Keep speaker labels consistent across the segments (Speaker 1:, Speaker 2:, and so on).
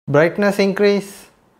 Speaker 1: brightness increase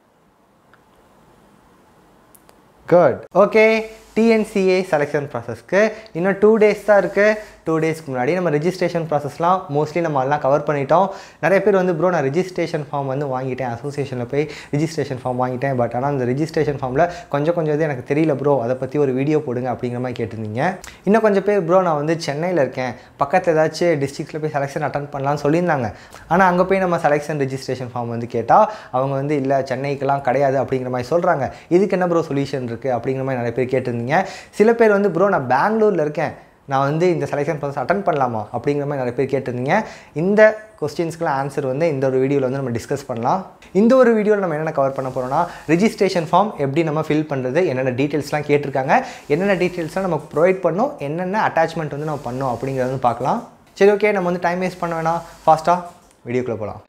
Speaker 1: good okay TNCA selection ப்ராசஸ்க்கு இன்னும் two days தான் இருக்குது டூ டேஸ்க்கு முன்னாடி நம்ம ரெஜிஸ்ட்ரேஷன் ப்ராசஸ்லாம் மோஸ்ட்லி நம்ம எல்லாம் கவர் பண்ணிட்டோம் நிறைய பேர் வந்து ப்ரோ நான் ரெஜிஸ்ட்ரேஷன் ஃபார்ம் வந்து வாங்கிட்டேன் அசோசியேஷனில் போய் ரெஜிஸ்ட்ரேஷன் ஃபார்ம் வாங்கிட்டேன் பட் ஆனால் அந்த ரெஜிஸ்ட்ரேஷன் ஃபார்மில் கொஞ்சம் கொஞ்சம் இது எனக்கு தெரியல ப்ரோ அதை பற்றி ஒரு வீடியோ போடுங்க அப்படிங்கிற மாதிரி கேட்டிருந்தீங்க இன்னும் கொஞ்சம் பேர் ப்ரோ நான் வந்து சென்னையில் இருக்கேன் பக்கத்தில் ஏதாச்சும் டிஸ்ட்ரிக்ஸில் போய் செலெக்ஷன் அட்டன் பண்ணலாம்னு சொல்லியிருந்தாங்க ஆனால் அங்கே போய் நம்ம செலெக்ஷன் ரெஜிஸ்ட்ரேஷன் ஃபார்ம் வந்து கேட்டால் அவங்க வந்து இல்லை சென்னைக்கெல்லாம் கிடையாது அப்படிங்கிற மாதிரி சொல்கிறாங்க இதுக்கு என்ன ப்ரோ சொல்யூஷன் இருக்குது அப்படிங்கிற மாதிரி நிறைய பேர் கேட்டிருந்தீங்க சில பேர் வந்து ப்ரோ நான் பெங்களூரில் இருக்கேன் நான் வந்து இந்த செலெக்ஷன் ப்ராசஸ் அட்டன் பண்ணலாமா அப்படிங்கிற மாதிரி நிறைய பேர் கேட்டிருந்தீங்க இந்த கொஸ்டின்ஸ்க்குலாம் ஆன்சர் வந்து இந்த ஒரு வீடியோவில் வந்து நம்ம டிஸ்கஸ் பண்ணலாம் இந்த ஒரு வீடியோவில் நம்ம என்னென்ன கவர் பண்ண போகிறோம்னா ரெஜிஸ்ட்ரேஷன் ஃபார்ம் எப்படி நம்ம ஃபில் பண்ணுறது என்னென்ன டீட்டெயில்ஸ்லாம் கேட்டிருக்காங்க என்னென்ன டீட்டெயில்ஸ்லாம் நம்ம ப்ரொவைட் பண்ணோம் என்னென்ன அட்டாச்மெண்ட் வந்து நம்ம பண்ணோம் அப்படிங்கிறத வந்து பார்க்கலாம் சரி ஓகே நம்ம வந்து டைம் வேஸ்ட் பண்ண வேணாம் ஃபாஸ்ட்டாக வீடியோக்குள்ளே போகலாம்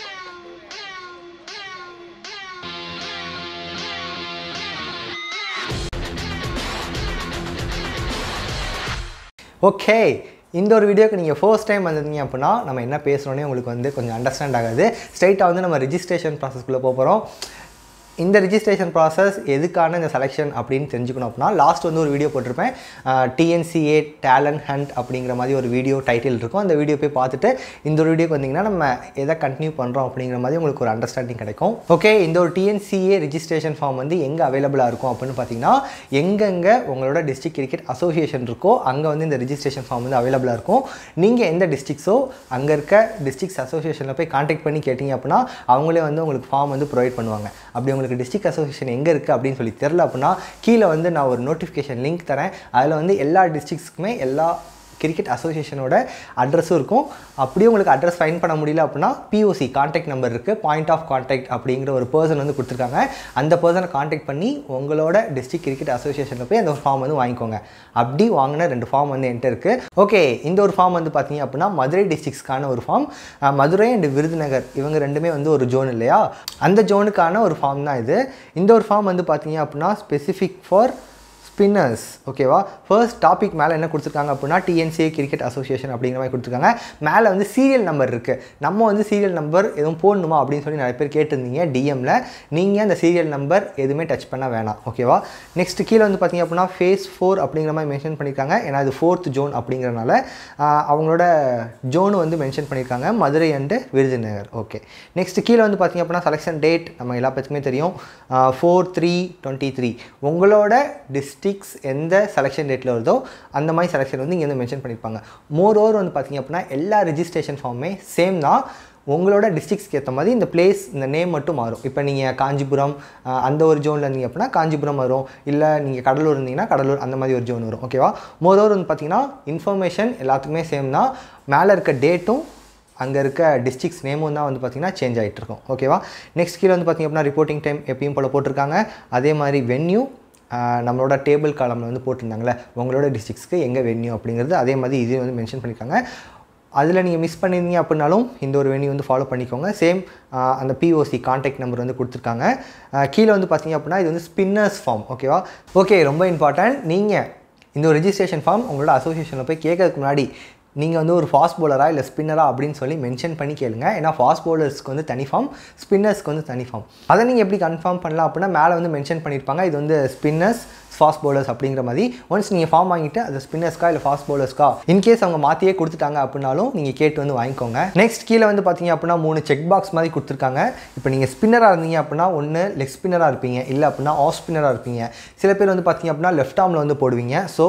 Speaker 1: ஓகே இந்த ஒரு வீடியோக்கு நீங்கள் ஃபர்ஸ்ட் டைம் வந்திருந்தீங்க அப்படின்னா நம்ம என்ன பேசுகிறோன்னே உங்களுக்கு வந்து கொஞ்சம் அண்டர்ஸ்டாண்ட் ஆகாது ஸ்ட்ரைட்டாக வந்து நம்ம ரெஜிஸ்ட்ரேஷன் ப்ராசஸ்க்குள்ளே போக போகிறோம் இந்த ரெஜிஸ்ட்ரேஷன் ப்ராசஸ் எதுக்கான இந்த செலெக்ஷன் அப்படின்னு தெரிஞ்சுக்கணும் அப்படின்னா லாஸ்ட் வந்து ஒரு வீடியோ போட்டிருப்பேன் டிஎன்சிஏ டேலண்ட் ஹண்ட் அப்படிங்கிற மாதிரி ஒரு வீடியோ டைட்டில் இருக்கும் அந்த வீடியோ போய் பார்த்துட்டு இந்த ஒரு வீடியோக்கு வந்தீங்கன்னா நம்ம எதை கண்டினியூ பண்ணுறோம் அப்படிங்கிற மாதிரி உங்களுக்கு ஒரு அண்டர்ஸ்டாண்டிங் கிடைக்கும் ஓகே இந்த ஒரு டிஎன்சிஏ ரெஜிஸ்ட்ரேஷன் ஃபார்ம் வந்து எங்கே அவைலபிளாக இருக்கும் அப்படின்னு பார்த்தீங்கன்னா எங்கெங்கே உங்களோட டிஸ்ட்ரிக்ட் கிரிக்கெட் அசோசியேஷன் இருக்கோ அங்கே வந்து இந்த ரெஜிஸ்ட்ரேஷன் ஃபார்ம் வந்து அவைலபிளாக இருக்கும் நீங்கள் எந்த டிஸ்ட்ரிக்ஸோ அங்கே இருக்க டிஸ்ட்ரிக்ஸ் அசோசியேஷனில் போய் காண்டாக்ட் பண்ணி கேட்டிங்க அப்படின்னா அவங்களே வந்து உங்களுக்கு ஃபார்ம் வந்து ப்ரொவைட் பண்ணுவாங்க அப்படி உங்களுக்கு டிஸ்ட்ரிக்ட் அசோசியேஷன் எங்கே இருக்குது அப்படின்னு சொல்லி தெரில அப்படின்னா கீழே வந்து நான் ஒரு நோட்டிஃபிகேஷன் லிங்க் தரேன் அதில் வந்து எல்லா டிஸ்ட்ரிக்ஸ்க்குமே எல்லா கிரிக்கெட் அசோசியேஷனோட அட்ரஸும் இருக்கும் அப்படியே உங்களுக்கு அட்ரஸ் ஃபைன் பண்ண முடியல அப்படின்னா பிஓசி காண்டாக்ட் நம்பர் இருக்குது பாயிண்ட் ஆஃப் காண்டாக்ட் அப்படிங்கிற ஒரு பர்சன் வந்து கொடுத்துருக்காங்க அந்த பர்சனை காண்டாக்ட் பண்ணி உங்களோட டிஸ்ட்ரிக்ட் கிரிக்கெட் அசோசியேஷனில் போய் அந்த ஒரு ஃபார்ம் வந்து வாங்கிக்கோங்க அப்படி வாங்கின ரெண்டு ஃபார்ம் வந்து என்கிட்ட இருக்குது ஓகே இந்த ஒரு ஃபார்ம் வந்து பார்த்தீங்க அப்படின்னா மதுரை டிஸ்ட்ரிக்ஸ்க்கான ஒரு ஃபார்ம் மதுரை அண்ட் விருதுநகர் இவங்க ரெண்டுமே வந்து ஒரு ஜோன் இல்லையா அந்த ஜோனுக்கான ஒரு ஃபார்ம் தான் இது இந்த ஒரு ஃபார்ம் வந்து பார்த்தீங்க அப்படின்னா ஸ்பெசிஃபிக் ஃபார் ஸ்பின்னர்ஸ் ஓகேவா ஃபர்ஸ்ட் டாபிக் மேலே என்ன கொடுத்துருக்காங்க அப்படின்னா டிஎன்சிஏ கிரிக்கெட் அசோசியேஷன் அப்படிங்கிற மாதிரி கொடுத்துருக்காங்க மேலே வந்து சீரியல் நம்பர் இருக்குது நம்ம வந்து சீரியல் நம்பர் எதுவும் போடணுமா அப்படின்னு சொல்லி நிறைய பேர் கேட்டிருந்தீங்க டிஎம்மில் நீங்கள் அந்த சீரியல் நம்பர் எதுவுமே டச் பண்ண வேணாம் ஓகேவா நெக்ஸ்ட் கீழே வந்து பார்த்தீங்க அப்படின்னா ஃபேஸ் ஃபோர் அப்படிங்கிற மாதிரி மென்ஷன் பண்ணியிருக்காங்க ஏன்னா இது ஃபோர்த் ஜோன் அப்படிங்கிறனால அவங்களோட ஜோனு வந்து மென்ஷன் பண்ணியிருக்காங்க Madurai and Virudhunagar okay next கீழே வந்து பார்த்தீங்க அப்படின்னா செலெக்ஷன் டேட் நம்ம எல்லா பற்றியுமே தெரியும் ஃபோர் த்ரீ டுவெண்ட்டி த்ரீ உங்களோட டிஸ்ட்ரிக் டிஸ்ட்ரிக்ஸ் எந்த செலெக்ஷன் டேட்டில் வருதோ அந்த மாதிரி செலெக்ஷன் வந்து இங்கே வந்து மென்ஷன் பண்ணியிருப்பாங்க மோர் ஓவர் வந்து பார்த்திங்க அப்படின்னா எல்லா ரெஜிஸ்ட்ரேஷன் ஃபார்மே சேம் தான் உங்களோட டிஸ்ட்ரிக்ஸ்க்கு ஏற்ற மாதிரி இந்த பிளேஸ் இந்த நேம் மட்டும் மாறும் இப்போ நீங்கள் காஞ்சிபுரம் அந்த ஒரு ஜோனில் இருந்தீங்க அப்படின்னா காஞ்சிபுரம் வரும் இல்லை நீங்கள் கடலூர் இருந்தீங்கன்னா கடலூர் அந்த மாதிரி ஒரு ஜோன் வரும் ஓகேவா மோர் ஓவர் வந்து பார்த்தீங்கன்னா இன்ஃபர்மேஷன் எல்லாத்துக்குமே சேம் தான் மேலே இருக்க டேட்டும் அங்கே இருக்க டிஸ்ட்ரிக்ஸ் நேமும் தான் வந்து பார்த்திங்கன்னா சேஞ்ச் ஆகிட்டு இருக்கும் ஓகேவா நெக்ஸ்ட் கீழே வந்து பார்த்திங்க அப்படின்னா ரிப்போர்ட்டிங் டைம் எப்பயும் போல் போட்டிருக்காங்க அதே மாதிரி வென்யூ நம்மளோட டேபிள் காலமில் வந்து போட்டிருந்தாங்களே உங்களோட டிஸ்ட்ரிக்ஸ்க்கு எங்கே வென்யூ அப்படிங்கிறது அதே மாதிரி இதே வந்து மென்ஷன் பண்ணியிருக்காங்க அதில் நீங்கள் மிஸ் பண்ணியிருந்தீங்க அப்படின்னாலும் இந்த ஒரு வென்யூ வந்து ஃபாலோ பண்ணிக்கோங்க சேம் அந்த பிஓசி காண்டாக்ட் நம்பர் வந்து கொடுத்துருக்காங்க கீழே வந்து பார்த்தீங்க அப்படின்னா இது வந்து ஸ்பின்னர்ஸ் ஃபார்ம் ஓகேவா ஓகே ரொம்ப இம்பார்ட்டன்ட் நீங்கள் இந்த ஒரு ரெஜிஸ்ட்ரேஷன் ஃபார்ம் உங்களோட அசோசியேஷனில் போய் கேட்கறதுக்கு முன்னாடி நீங்கள் வந்து ஒரு ஃபாஸ்ட் பவுலரா இல்லை ஸ்பின்னரா அப்படின்னு சொல்லி மென்ஷன் பண்ணி கேளுங்க ஏன்னா ஃபாஸ்ட் பவுலர்ஸ்க்கு வந்து தனி ஃபார்ம் ஸ்பின்னர்ஸ்க்கு வந்து தனி ஃபார்ம் அதை நீங்கள் எப்படி கன்ஃபார்ம் பண்ணலாம் அப்படின்னா மேலே வந்து மென்ஷன் பண்ணியிருப்பாங்க இது வந்து ஸ்பின்னர்ஸ் ஃபாஸ்ட் பவுலர்ஸ் அப்படிங்கிற மாதிரி ஒன்ஸ் நீங்கள் ஃபார்ம் வாங்கிட்டு அது ஸ்பின்னர்ஸ்க்கா இல்லை ஃபாஸ்ட் பவுலர்ஸ்க்கா இன்கேஸ் அவங்க மாற்றியே கொடுத்துட்டாங்க அப்படின்னாலும் நீங்கள் கேட்டு வந்து வாங்கிக்கோங்க நெக்ஸ்ட் கீழே வந்து பார்த்தீங்க அப்படின்னா மூணு செக் பாக்ஸ் மாதிரி கொடுத்துருக்காங்க இப்போ நீங்கள் ஸ்பின்னராக இருந்தீங்க அப்படின்னா ஒன்று லெக் ஸ்பின்னராக இருப்பீங்க இல்லை அப்படின்னா ஆஃப் ஸ்பின்னராக இருப்பீங்க சில பேர் வந்து பார்த்தீங்க அப்படின்னா லெஃப்ட் ஆர்மில் வந்து போடுவீங்க ஸோ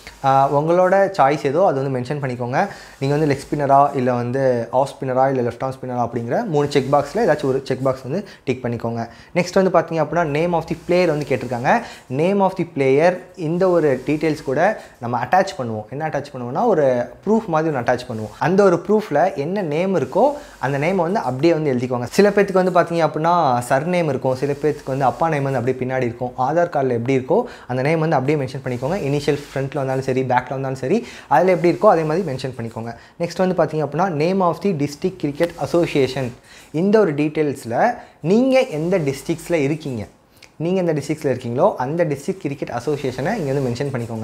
Speaker 1: உங்களோட சாய்ஸ் ஏதோ அது வந்து மென்ஷன் பண்ணிக்கோங்க நீங்கள் வந்து லெக் ஸ்பின்னரா இல்லை வந்து ஆஃப் ஸ்பின்னரா இல்லை லெஃப்ட் ஆர்ம் ஸ்பின்னரா அப்படிங்கிற மூணு செக் பாக்ஸில் ஏதாச்சும் ஒரு செக் பாக்ஸ் வந்து டிக் பண்ணிக்கோங்க நெக்ஸ்ட் வந்து பார்த்தீங்க அப்படின்னா நேம் ஆஃப் தி பிளேயர் வந்து கேட்டிருக்காங்க நேம் ஆஃப் தி பிளேயர் இந்த ஒரு டீட்டெயில்ஸ் கூட நம்ம அட்டாச் பண்ணுவோம் என்ன அட்டாச் பண்ணுவோம்னா ஒரு ப்ரூஃப் மாதிரி ஒன்று அட்டாச் பண்ணுவோம் அந்த ஒரு ப்ரூஃபில் என்ன நேம் இருக்கோ அந்த நேமை வந்து அப்படியே வந்து எழுதிக்கோங்க சில பேத்துக்கு வந்து பார்த்தீங்க அப்படின்னா சர் நேம் இருக்கும் சில பேத்துக்கு வந்து அப்பா நேம் வந்து அப்படியே பின்னாடி இருக்கும் ஆதார் கார்டில் எப்படி இருக்கோ அந்த நேம் வந்து அப்படியே மென்ஷன் பண்ணிக்கோங்க இனிஷியல் ஃப்ரண்ட்டில் வந்தாலும் சரி பேக்கில் வந்தாலும் சரி அதில் எப்படி இருக்கோ அதே மாதிரி மென்ஷன் பண்ணிக்கோங்க நெக்ஸ்ட் வந்து பார்த்தீங்க அப்படின்னா name of the district cricket association இந்த ஒரு டீட்டெயில்ஸில் நீங்கள் எந்த டிஸ்ட்ரிக்ஸில் இருக்கீங்க நீங்கள் எந்த டிஸ்ட்ரிக்ஸில் இருக்கீங்களோ அந்த டிஸ்ட்ரிக்ட் கிரிக்கெட் அசோசியேஷனை இங்கே வந்து மென்ஷன் பண்ணிக்கோங்க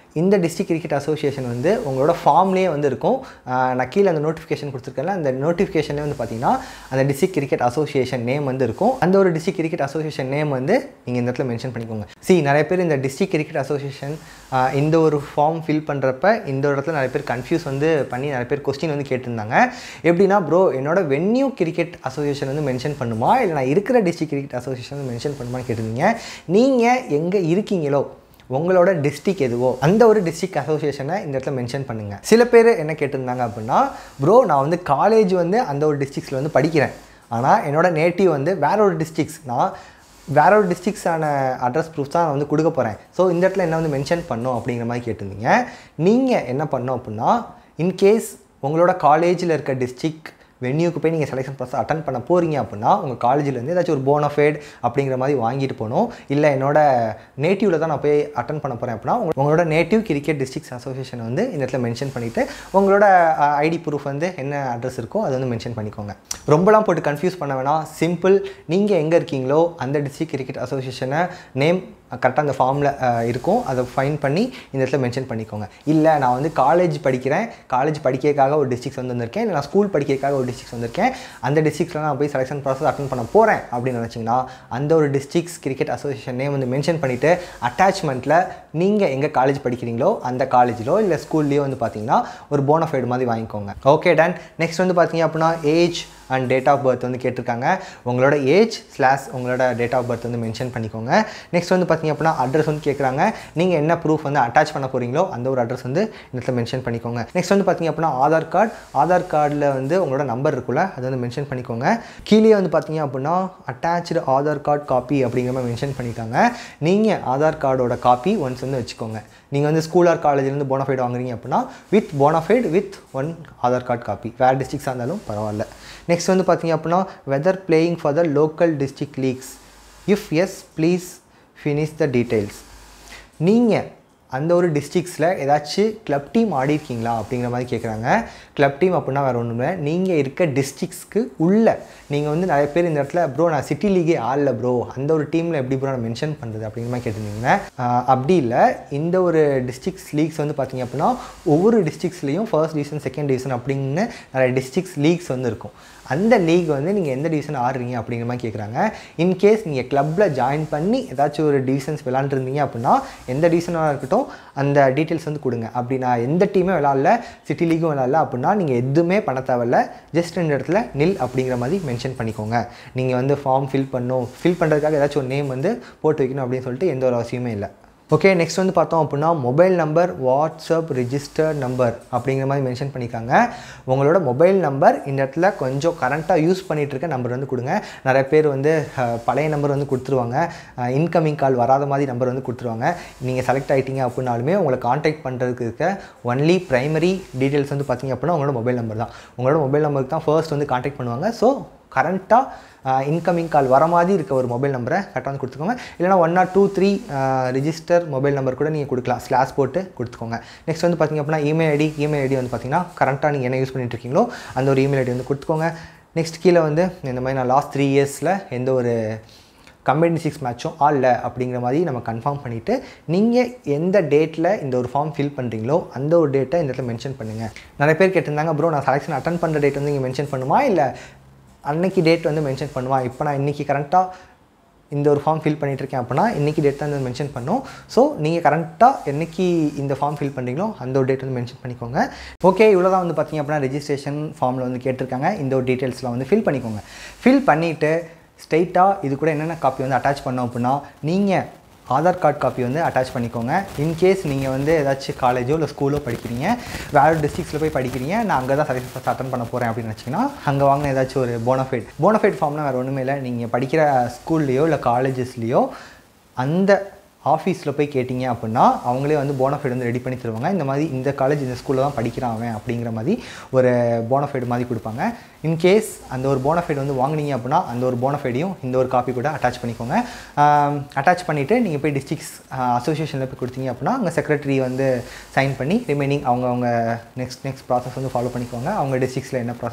Speaker 1: இந்த டிஸ்ட்ரிக்ட் கிரிக்கெட் அசோசியேஷன் வந்து உங்களோட ஃபார்ம்லேயே வந்து இருக்கும் ஆஹ் நான் கீழே அந்த நோட்டிஃபிகேஷன் கொடுத்துருக்கேன்ல அந்த நோட்டிஃபிகேஷன்லேயே வந்து பார்த்தீங்கன்னா அந்த டிஸ்ட்ரிக்ட் கிரிக்கெட் அசோசியேஷன் நேம் வந்து இருக்கும் அந்த ஒரு டிஸ்ட்ரிக்ட் கிரிக்கெட் அசோசியேஷன் நேம் வந்து நீங்கள் இந்த இடத்துல மென்ஷன் பண்ணிக்கோங்க சி நிறைய பேர் இந்த டிஸ்ட்ரிக்ட் கிரிக்கெட் அசோசியேஷன் இந்த ஒரு ஃபார்ம் ஃபில் பண்ணுறப்ப இந்த ஒரு இடத்துல நிறைய பேர் கன்ஃபியூஸ் வந்து பண்ணி நிறைய பேர் கொஸ்டின் வந்து கேட்டிருந்தாங்க எப்படின்னா ப்ரோ என்னோட வென்யூ கிரிக்கெட் அசோசியேஷன் வந்து மென்ஷன் பண்ணுமா இல்லை நான் இருக்கிற டிஸ்ட்ரிக்ட் கிரிக்கெட் அசோசியேஷன் வந்து மென்ஷன் பண்ணுமான்னு கேட்டிருந்தீங்க நீங்கள் எங்கே இருக்கீங்களோ உங்களோட டிஸ்ட்ரிக் எதுவோ அந்த ஒரு டிஸ்ட்ரிக்ட் அசோசியேஷனை இந்த இடத்துல மென்ஷன் பண்ணுங்கள் சில பேர் என்ன கேட்டிருந்தாங்க அப்படின்னா ப்ரோ நான் வந்து காலேஜ் வந்து அந்த ஒரு டிஸ்ட்ரிக்ஸில் வந்து படிக்கிறேன் ஆனால் என்னோட நேட்டிவ் வந்து வேற ஒரு டிஸ்ட்ரிக்ஸ் நான் வேற ஒரு டிஸ்ட்ரிக்ஸான அட்ரஸ் ப்ரூஃப் தான் நான் வந்து கொடுக்க போகிறேன் ஸோ இந்த இடத்துல என்ன வந்து மென்ஷன் பண்ணும் அப்படிங்கிற மாதிரி கேட்டிருந்தீங்க நீங்கள் என்ன பண்ணோம் அப்படின்னா இன்கேஸ் உங்களோட காலேஜில் இருக்க டிஸ்ட்ரிக்ட் வென்யூக்கு போய் நீங்கள் செலெக்ஷன் ப்ராசஸ் அட்டன் பண்ண போகிறீங்க அப்படின்னா உங்கள் காலேஜிலேருந்து ஏதாச்சும் ஒரு போனஃபைட் அப்படிங்கிற மாதிரி வாங்கிட்டு போகணும் இல்லை என்னோட நேட்டிவில் தான் நான் போய் அட்டன் பண்ண போகிறேன் அப்படின்னா உங்க- உங்களோட நேட்டிவ் கிரிக்கெட் டிஸ்ட்ரிக்ஸ் அசோசியேஷன் வந்து இந்த இடத்துல மென்ஷன் பண்ணிவிட்டு உங்களோட ஐடி ப்ரூஃப் வந்து என்ன அட்ரஸ் இருக்கோ அதை வந்து மென்ஷன் பண்ணிக்கோங்க ரொம்பலாம் போட்டு கன்ஃபியூஸ் பண்ண வேணாம் சிம்பிள் நீங்கள் எங்கே இருக்கீங்களோ அந்த டிஸ்ட்ரிக்ட் கிரிக்கெட் அசோசியேஷனை நேம் கரெக்டாக அந்த ஃபார்மில் இருக்கும் அதை ஃபைன் பண்ணி இந்த இடத்துல மென்ஷன் பண்ணிக்கோங்க இல்லை நான் வந்து காலேஜ் படிக்கிறேன் காலேஜ் படிக்கிறதுக்காக ஒரு டிஸ்ட்ரிக்ஸ் வந்து வந்திருக்கேன் இல்லை நான் ஸ்கூல் படிக்கிறதுக்காக ஒரு டிஸ்ட்ரிக்ஸ் வந்திருக்கேன் அந்த டிஸ்ட்ரிக்ஸில் நான் போய் செலெக்ஷன் ப்ராசஸ் அட்டன் பண்ண போகிறேன் அப்படின்னு நினச்சிங்கன்னா அந்த ஒரு டிஸ்ட்ரிக்ஸ் கிரிக்கெட் அசோசியேஷன் நேம் வந்து மென்ஷன் பண்ணிவிட்டு அட்டாச்மெண்ட்டில் நீங்கள் எங்கே காலேஜ் படிக்கிறீங்களோ அந்த காலேஜிலோ இல்லை ஸ்கூல்லையோ வந்து பார்த்தீங்கன்னா ஒரு போனஃபைடு மாதிரி வாங்கிக்கோங்க ஓகே டன் நெக்ஸ்ட் வந்து பார்த்தீங்க அப்படின்னா age and date of birth வந்து கேட்டிருக்காங்க உங்களோட ஏஜ் ஸ்லாஷ் உங்களோட டேட் ஆஃப் பர்த் வந்து மென்ஷன் பண்ணிக்கோங்க நெக்ஸ்ட் வந்து பார்த்தீங்க அப்படின்னா அட்ரஸ் வந்து கேட்குறாங்க நீங்கள் என்ன ப்ரூஃப் வந்து அட்டாச் பண்ண போகிறீங்களோ அந்த ஒரு அட்ரஸ் வந்து இந்த இடத்துல மென்ஷன் பண்ணிக்கோங்க நெக்ஸ்ட் வந்து பார்த்தீங்க அப்படின்னா ஆதார் கார்டு ஆதார் கார்டில் வந்து உங்களோட நம்பர் இருக்குல்ல அதை வந்து மென்ஷன் பண்ணிக்கோங்க கீழே வந்து பார்த்தீங்க அப்படின்னா அட்டாச்சு ஆதார் கார்டு காப்பி அப்படிங்கிற மாதிரி மென்ஷன் பண்ணியிருக்காங்க நீங்கள் ஆதார் கார்டோட காப்பி ஒன்ஸ் வந்து வச்சுக்கோங்க நீங்கள் வந்து ஸ்கூல் ஆர் காலேஜ்லேருந்து போனஃபைடு வாங்குறீங்க அப்படின்னா with bonafide with one Aadhaar card copy வேறு டிஸ்ட்ரிக்ஸாக இருந்தாலும் பரவாயில்ல நெக்ஸ்ட் வந்து பார்த்தீங்க அப்படின்னா whether playing for the local district leagues if yes please finish the details நீங்கள் அந்த ஒரு டிஸ்ட்ரிக்ஸில் ஏதாச்சும் கிளப் டீம் ஆடிருக்கீங்களா அப்படிங்கிற மாதிரி கேட்குறாங்க கிளப் டீம் அப்படின்னா வேறு ஒன்றும் இல்லை நீங்கள் இருக்க டிஸ்ட்ரிக்ஸ்க்கு உள்ள நீங்கள் வந்து நிறைய பேர் இந்த இடத்துல ப்ரோ நான் சிட்டி லீகே ஆடல ப்ரோ அந்த ஒரு டீமில் எப்படி ப்ரோ நான் மென்ஷன் பண்ணுறது அப்படிங்கிற மாதிரி கேட்டிருந்தீங்கன்னா ஆஹ் அப்படி இல்லை இந்த ஒரு டிஸ்ட்ரிக்ஸ் லீக்ஸ் வந்து பார்த்தீங்க அப்படின்னா ஒவ்வொரு டிஸ்ட்ரிக்ஸ்லேயும் ஃபர்ஸ்ட் டிவிஷன் செகண்ட் டிவிஷன் அப்படின்னு நிறைய டிஸ்ட்ரிக்ஸ் லீக்ஸ் வந்து இருக்கும் அந்த லீக் வந்து நீங்கள் எந்த டிவிஷன் ஆடுறீங்க அப்படிங்கிற மாதிரி கேட்குறாங்க இன்கேஸ் நீங்கள் கிளப்பில் ஜாயின் பண்ணி ஏதாச்சும் ஒரு டிவிஷன்ஸ் விளாண்டுருந்தீங்க அப்படின்னா எந்த டிவிஷனாக இருக்கட்டும் அந்த டீட்டெயில்ஸ் வந்து கொடுங்க அப்படி நான் எந்த டீமே விளாட்ல சிட்டி லீக்கும் விளாட்ல அப்படின்னா நீங்கள் எதுவுமே பண்ண தேவையில்ல ஜஸ்ட் இந்த இடத்துல நில் அப்படிங்கிற மாதிரி மென்ஷன் பண்ணிக்கோங்க நீங்கள் வந்து ஃபார்ம் ஃபில் பண்ணணும் ஃபில் பண்ணுறதுக்காக ஏதாச்சும் ஒரு நேம் வந்து போட்டு வைக்கணும் அப்படின்னு சொல்லிட்டு எந்த ஒரு அவசியமே இல்லை ஓகே நெக்ஸ்ட் வந்து பார்த்தோம் அப்படின்னா mobile number WhatsApp registered number அப்படிங்கிற மாதிரி மென்ஷன் பண்ணியிருக்காங்க உங்களோட மொபைல் நம்பர் இந்த இடத்துல கொஞ்சம் கரண்ட்டாக யூஸ் பண்ணிகிட்டு இருக்க நம்பர் வந்து கொடுங்க நிறைய பேர் வந்து அஹ், பழைய நம்பர் வந்து கொடுத்துருவாங்க இன்கமிங் கால் வராத மாதிரி நம்பர் வந்து கொடுத்துருவாங்க நீங்கள் செலக்ட் ஆகிட்டீங்க அப்படின்னாலுமே உங்களை காண்டாக்ட் பண்ணுறதுக்கு இருக்க ஒன்லி ப்ரைமரி டீட்டெயில்ஸ் வந்து பார்த்தீங்க அப்படின்னா உங்களோட மொபைல் நம்பர் தான் உங்களோட மொபைல் நம்பருக்கு தான் ஃபர்ஸ்ட் வந்து காண்டாக்ட் பண்ணுவாங்க ஸோ கரண்ட்டாக இன்கமிங் கால் வர மாதிரி இருக்க ஒரு மொபைல் நம்பரை கரெக்டாக வந்து கொடுத்துக்கோங்க இல்லைனா one or two three register mobile number கூட நீங்கள் கொடுக்கலாம் ஸ்லாஷ் போட்டு கொடுத்துக்கோங்க நெக்ஸ்ட் வந்து பார்த்திங்க அப்படின்னா இமெயில் ஐடி இமெயில் ஐடி வந்து பார்த்தீங்கன்னா கரண்ட்டாக நீங்கள் என்ன யூஸ் பண்ணிட்டு இருக்கீங்களோ அந்த ஒரு இமெயில் ஐடி வந்து கொடுத்துக்கோங்க நெக்ஸ்ட் கீழே வந்து இந்த மாதிரி நான் லாஸ்ட் த்ரீ இயர்ஸில் எந்த ஒரு கம்பெனி சிக்ஸ் மேட்சும் ஆடல அப்படிங்கிற மாதிரி நம்ம கன்ஃபார்ம் பண்ணிவிட்டு நீங்கள் எந்த டேட்டில் இந்த ஒரு ஃபார்ம் ஃபில் பண்ணுறீங்களோ அந்த ஒரு டேட்டை இந்த இடத்துல மென்ஷன் பண்ணுங்கள் நிறைய பேர் கேட்டிருந்தாங்க ப்ரோ நான் செலெக்ஷன் அட்டன் பண்ணுற டேட் வந்து நீங்கள் மென்ஷன் பண்ணுமா இல்லை அன்னைக்கு டேட் வந்து மென்ஷன் பண்ணுமா இப்போ நான் இன்றைக்கி கரெக்டாக இந்த ஒரு ஃபார்ம் ஃபில் பண்ணிட்டு இருக்கேன் அப்படின்னா இன்றைக்கி டேட் தான் வந்து மென்ஷன் பண்ணும் ஸோ நீங்கள் கரெக்டாக என்னைக்கு இந்த ஃபார்ம் ஃபில் பண்ணுறீங்களோ அந்த ஒரு டேட் வந்து மென்ஷன் பண்ணிக்கோங்க ஓகே இவ்வளோ தான் வந்து பார்த்தீங்க அப்படின்னா ரெஜிஸ்ட்ரேஷன் ஃபார்மில் வந்து கேட்டிருக்காங்க இந்த ஒரு டீட்டெயில்ஸ்லாம் வந்து ஃபில் பண்ணிக்கோங்க ஃபில் பண்ணிவிட்டு ஸ்ட்ரைட்டாக இது கூட என்னென்ன காப்பி வந்து அட்டாச் பண்ணோம் அப்படின்னா நீங்கள் ஆதார் கார்டு காப்பி வந்து அட்டாச் பண்ணிக்கோங்க இன்கேஸ் நீங்கள் வந்து ஏதாச்சும் காலேஜோ இல்லை ஸ்கூலோ படிக்கிறீங்க வேறு டிஸ்ட்ரிக்ஸில் போய் படிக்கிறீங்க நான் அங்கே தான் செலக்ஷன் ஃபஸ்ட் அட்டன் பண்ண போகிறேன் அப்படின்னு நினச்சிங்கன்னா அங்கே வாங்கின ஏதாச்சும் ஒரு போனஃபைட் போனஃபைட் ஃபார்ம்னா வேறு ஒன்றுமே இல்லை நீங்கள் படிக்கிற ஸ்கூல்லையோ இல்லை காலேஜஸ்லேயோ அந்த ஆஃபீஸில் போய் கேட்டிங்க அப்படின்னா அவங்களே வந்து போனஃபைடு வந்து ரெடி பண்ணி தருவாங்க இந்த மாதிரி இந்த காலேஜ் இந்த ஸ்கூலில் தான் படிக்கிறான் அவன் அப்படிங்கிற மாதிரி ஒரு போனஃபைடு மாதிரி கொடுப்பாங்க இன்கேஸ் அந்த ஒரு போனஃபைடு வந்து வாங்குனீங்க அப்படின்னா அந்த ஒரு போனஃபைடையும் இந்த ஒரு காப்பி கூட அட்டாச் பண்ணிக்கோங்க அட்டாச் பண்ணிவிட்டு நீங்கள் போய் டிஸ்ட்ரிக்ஸ் அசோசியேஷனில் போய் கொடுத்தீங்க அப்படின்னா அங்கே செக்ரட்டரி வந்து சைன் பண்ணி ரிமைனிங் அவங்க அவங்க நெக்ஸ்ட் நெக்ஸ்ட் ப்ராசஸ் வந்து ஃபாலோ பண்ணிக்குவாங்க அவங்க டிஸ்ட்ரிக்ஸில் என்ன ப்ராசஸ்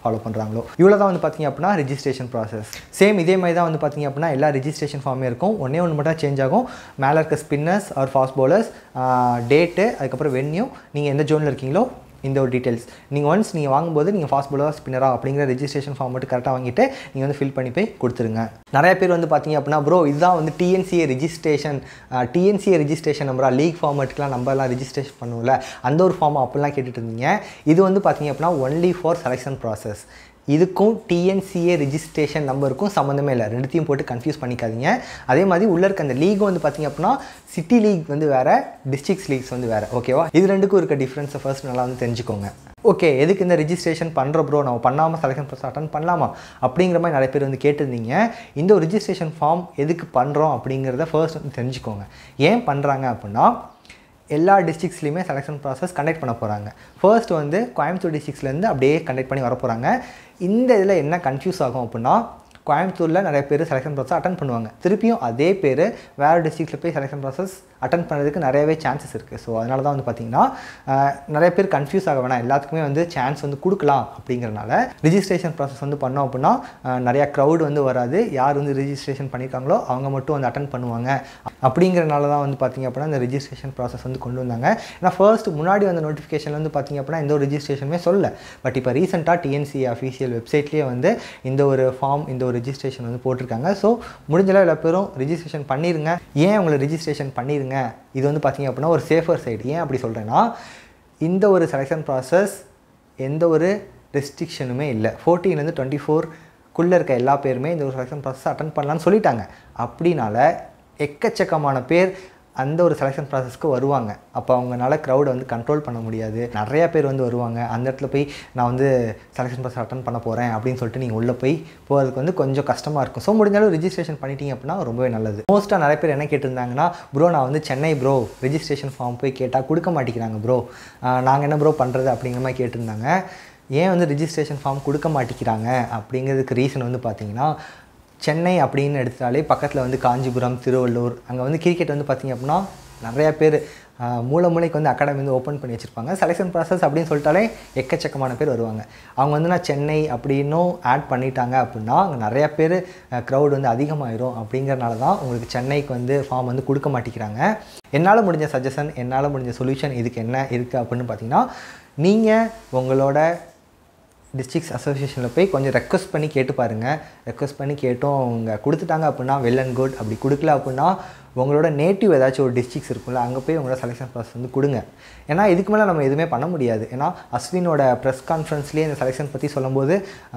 Speaker 1: ஃபாலோ பண்ணுறாங்களோ இவ்வளோ தான் வந்து பார்த்தீங்க அப்படின்னா ரிஜிஸ்ட்ரேஷன் ப்ராசஸ் சேம் இதே மாதிரி தான் வந்து பார்த்தீங்க அப்படின்னா எல்லா ரிஜிஸ்ட்ரேஷன் ஃபார்மே இருக்கும் ஒன்றே ஒன்று மட்டும் சேஞ்ச் ஆகும் மேலே இருக்க spinners or fast bowlers date அதுக்கப்புறம் வென்யூ நீங்கள் எந்த ஜோனில் இருக்கீங்களோ இந்த ஒரு டீட்டெயில்ஸ் நீங்கள் ஒன்ஸ் நீங்கள் வாங்கும்போது நீங்கள் ஃபாஸ்ட் பவுலர் ஸ்பின்னரா அப்படிங்கிற ரெஜிஸ்ட்ரேஷன் ஃபார்ம் மட்டும் கரெக்டாக வாங்கிட்டு நீங்கள் வந்து ஃபில் பண்ணி போய் கொடுத்துருங்க நிறைய பேர் வந்து பார்த்தீங்க அப்படின்னா ப்ரோ இதுதான் வந்து டிஎன்சிஏ ரிஜிஸ்ட்ரேஷன் டிஎன்சிஏ ரிஜிஸ்ட்ரேஷன் நம்பரா லீக் ஃபார்மேட்டுக்குலாம் நம்பர்லாம் ரிஜிஸ்ட்ரேஷன் பண்ணுவோம்ல அந்த ஒரு ஃபார்ம் அப்படிலாம் கேட்டுட்டு இருந்தீங்க இது வந்து பார்த்தீங்க அப்படின்னா ஒன்லி ஃபார் செலெக்ஷன் ப்ராசஸ் இதுக்கும் டிஎன்சிஏ ரிஜிஸ்ட்ரேஷன் நம்பருக்கும் சம்மந்தமே இல்லை ரெண்டுத்தையும் போட்டு கன்ஃபியூஸ் பண்ணிக்காதீங்க அதே மாதிரி உள்ளே இருக்க அந்த லீக் வந்து பார்த்திங்க அப்படின்னா சிட்டி லீக் வந்து வேறு டிஸ்ட்ரிக்ஸ் லீக்ஸ் வந்து வேறு ஓகேவா இது ரெண்டுக்கும் இருக்க டிஃப்ரென்ஸை ஃபர்ஸ்ட் நல்லா வந்து தெரிஞ்சுக்கோங்க ஓகே எதுக்கு இந்த ரிஜிஸ்ட்ரேஷன் பண்ணுற ப்ரோ நம்ம பண்ணாமல் செலெக்ஷன் ப்ராசஸ் அட்டன் பண்ணலாமா அப்படிங்கிற மாதிரி நிறைய பேர் வந்து கேட்டிருந்தீங்க இந்த ஒரு ரிஜிஸ்ட்ரேஷன் ஃபார்ம் எதுக்கு பண்ணுறோம் அப்படிங்கிறத ஃபர்ஸ்ட் வந்து தெரிஞ்சுக்கோங்க ஏன் பண்ணுறாங்க அப்படின்னா எல்லா டிஸ்ட்ரிக்ஸ்லையுமே செலெக்ஷன் ப்ராசஸ் கண்டக்ட் பண்ண போகிறாங்க ஃபர்ஸ்ட் வந்து கோயம்புத்தூர் டிஸ்ட்ரிக்ஸ்லேருந்து அப்படியே கண்டக்ட் பண்ணி வர போகிறாங்க இந்த இதில் என்ன கன்ஃபியூஸ் ஆகும் அப்படின்னா கோயம்புத்தூரில் நிறைய பேர் செலெக்ஷன் ப்ராசஸ் அட்டன் பண்ணுவாங்க திருப்பியும் அதே பேர் வேறு டிஸ்ட்ரிக்ட்டில் போய் செலெக்ஷன் ப்ராசஸ் அட்டன் பண்ணுறதுக்கு நிறையவே சான்சஸ் இருக்குது ஸோ அதனால தான் வந்து பார்த்திங்கன்னா நிறைய பேர் கன்ஃபியூஸ் ஆக வேணாம் எல்லாத்துக்குமே வந்து சான்ஸ் வந்து கொடுக்கலாம் அப்படிங்கிறனால ரிஜிஸ்ட்ரேஷன் ப்ராசஸ் வந்து பண்ணோம் அப்படின்னா நிறையா க்ரௌட் வந்து வராது யார் வந்து ரிஜிஸ்ட்ரேஷன் பண்ணியிருக்காங்களோ அவங்க மட்டும் வந்து அட்டன் பண்ணுவாங்க அப்படிங்கிறனால தான் வந்து பார்த்திங்க அப்படின்னா இந்த ரிஜிஸ்ட்ரேஷன் ப்ராசஸ் வந்து கொண்டு வந்தாங்க ஏன்னா ஃபர்ஸ்ட் முன்னாடி வந்த நோட்டிஃபிகேஷன் வந்து பார்த்திங்க அப்படின்னா எந்த ஒரு ரிஜிஸ்ட்ரேஷனுமே சொல்லல பட் இப்போ ரீசெண்டாக டிஎன்சி அஃபீஷியல் வெப்சைட்லேயே வந்து இந்த ஒரு ஃபார்ம் இந்த ஒரு ரிஜிஸ்ட்ரேஷன் வந்து போட்டிருக்காங்க ஸோ முடிஞ்சளவு எல்லா பேரும் ரிஜிஸ்ட்ரேஷன் பண்ணிடுங்க ஏன் உங்களை ரிஜிஸ்ட்ரேஷன் பண்ணிடுங்க இது வந்து பார்த்திங்க அப்படின்னா ஒரு சேஃபர் சைடு ஏன் அப்படி சொல்கிறேன்னா இந்த ஒரு செலெக்ஷன் ப்ராசஸ் எந்த ஒரு ரெஸ்ட்ரிக்ஷனுமே இல்லை ஃபோர்டீன்லேருந்து டுவெண்ட்டி ஃபோர்க்குள்ளே இருக்க எல்லா பேருமே இந்த ஒரு செலெக்ஷன் ப்ராசஸ் அட்டன் பண்ணலான்னு சொல்லிட்டாங்க அப்படின்னால எக்கச்சக்கமான பேர் அந்த ஒரு செலெக்ஷன் ப்ராசஸ்க்கு வருவாங்க அப்போ அவங்களால க்ரௌடை வந்து கண்ட்ரோல் பண்ண முடியாது நிறையா பேர் வந்து வருவாங்க அந்த இடத்துல போய் நான் வந்து செலெக்ஷன் ப்ராசஸ் அட்டன் பண்ண போகிறேன் அப்படின்னு சொல்லிட்டு நீங்கள் உள்ளே போய் போகிறதுக்கு வந்து கொஞ்சம் கஷ்டமாக இருக்கும் ஸோ முடிஞ்சாலும் ரிஜிஸ்ட்ரேஷன் பண்ணிட்டீங்க அப்படின்னா ரொம்பவே நல்லது மோஸ்ட்டாக நிறைய பேர் என்ன கேட்டிருந்தாங்கன்னா ப்ரோ நான் வந்து சென்னை ப்ரோ ரெஜிஸ்ட்ரேஷன் ஃபார்ம் போய் கேட்டால் கொடுக்க மாட்டேங்கிறாங்க ப்ரோ நாங்கள் என்ன ப்ரோ பண்ணுறது அப்படிங்கிற மாதிரி கேட்டிருந்தாங்க ஏன் வந்து ரிஜிஸ்ட்ரேஷன் ஃபார்ம் கொடுக்க மாட்டேங்கிறாங்க அப்படிங்கிறதுக்கு ரீசன் வந்து பார்த்தீங்கன்னா சென்னை அப்படின்னு எடுத்துட்டாலே பக்கத்தில் வந்து காஞ்சிபுரம் திருவள்ளூர் அங்கே வந்து கிரிக்கெட் வந்து பார்த்திங்க அப்படின்னா நிறையா பேர் மூளை மூளைக்கு வந்து அகாடமி வந்து ஓப்பன் பண்ணி வச்சுருப்பாங்க செலெக்ஷன் ப்ராசஸ் அப்படின்னு சொல்லிட்டாலே எக்கச்சக்கமான பேர் வருவாங்க அவங்க வந்து நான் சென்னை அப்படின்னும் ஆட் பண்ணிட்டாங்க அப்படின்னா அங்கே நிறையா பேர் க்ரௌட் வந்து அதிகமாயிரும் அப்படிங்கிறனால தான் உங்களுக்கு சென்னைக்கு வந்து ஃபார்ம் வந்து கொடுக்க மாட்டேங்கிறாங்க என்னால் முடிஞ்ச சஜஷன் என்னால் முடிஞ்ச சொல்யூஷன் இதுக்கு என்ன இருக்குது அப்படின்னு பார்த்தீங்கன்னா நீங்கள் உங்களோட டிஸ்ட்ரிக்ஸ் அசோசியேஷனில் போய் கொஞ்சம் ரெக்வஸ்ட் பண்ணி கேட்டு பாருங்கள் ரெக்வஸ்ட் பண்ணி கேட்டோம் அவங்க கொடுத்துட்டாங்க அப்படின்னா வெல் அண்ட் குட் அப்படி கொடுக்கல அப்படின்னா உங்களோட நேட்டிவ் ஏதாச்சும் ஒரு டிஸ்ட்ரிக்ஸ் இருக்கும்ல அங்கே போய் உங்களோட செலெக்ஷன் ப்ராசஸ் வந்து கொடுங்க ஏன்னா இதுக்கு மேலே நம்ம எதுவுமே பண்ண முடியாது ஏன்னா அஸ்வினோட ப்ரெஸ் கான்ஃபரன்ஸ்லேயே இந்த செலெக்ஷன் பற்றி சொல்லும்போது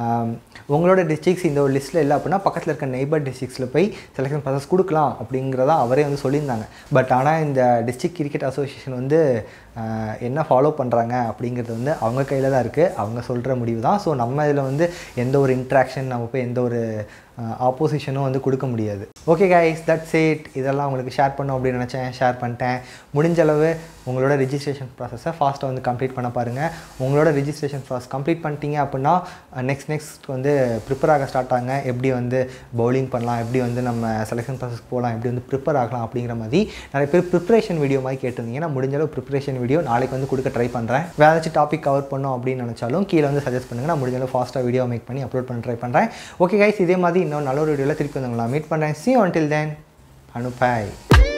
Speaker 1: உங்களோட டிஸ்ட்ரிக்ஸ் இந்த ஒரு லிஸ்ட்டில் இல்லை அப்படின்னா பக்கத்தில் இருக்க நெய்பர் டிஸ்ட்ரிக்ஸில் போய் செலெக்ஷன் ப்ராசஸ் கொடுக்கலாம் அப்படிங்கிறதா அவரே வந்து சொல்லியிருந்தாங்க பட் ஆனால் இந்த டிஸ்ட்ரிக்ட் கிரிக்கெட் அசோசியேஷன் வந்து என்ன ஃபாலோ பண்ணுறாங்க அப்படிங்கிறது வந்து அவங்க கையில் தான் இருக்குது அவங்க சொல்கிற முடிவு தான் ஸோ நம்ம இதில் வந்து எந்த ஒரு இன்ட்ராக்ஷன் நம்ம போய் எந்த ஒரு ஆப்போசிஷனும் வந்து கொடுக்க முடியாது ஓகே கைஸ் தட்ஸ் இட் இதெல்லாம் உங்களுக்கு ஷேர் பண்ணோம் அப்படின்னு நினச்சேன் ஷேர் பண்ணிட்டேன் முடிஞ்ச அளவு உங்களோட ரிஜிஸ்ட்ரேஷன் ப்ராசஸை ஃபாஸ்ட்டாக வந்து கம்ப்ளீட் பண்ண பாருங்கள் உங்களோட ரிஜிஸ்ட்ரேஷன் ப்ராசஸ் கம்ப்ளீட் பண்ணிட்டீங்க அப்படின்னா நெக்ஸ்ட் நெக்ஸ்ட் வந்து ப்ரிப்பேர் ஆக ஸ்டார்ட் ஆகுங்க எப்படி வந்து பவுலிங் பண்ணலாம் எப்படி வந்து நம்ம செலெக்ஷன் ப்ராசஸ்க்கு போகலாம் எப்படி வந்து ப்ரிப்பேர் ஆகலாம் அப்படிங்கிற மாதிரி நிறைய பேர் ப்ரிப்பரேஷன் வீடியோ மாதிரி கேட்டிருந்தீங்க நான் முடிஞ்ச அளவு ப்ரிப்பரேஷன் வீடியோ நாளைக்கு வந்து கொடுக்க ட்ரை பண்ணுறேன் வேறு ஏதாச்சும் டாபிக் கவர் பண்ணோம் அப்படின்னு நினச்சாலும் கீழே வந்து சஜஸ்ட் பண்ணுங்கள் நான் முடிஞ்ச அளவு ஃபாஸ்ட்டாக வீடியோ மேக் பண்ணி அப்லோட் பண்ண ட்ரை பண்ணுறேன் ஓகே கைஸ் இதே மாதிரி இன்னும் நல்ல ஒரு வீடியோவில் திருப்பி வந்து நான் மீட் பண்ணுறேன் சி ஒன்டில் தென் அனுப்பாய்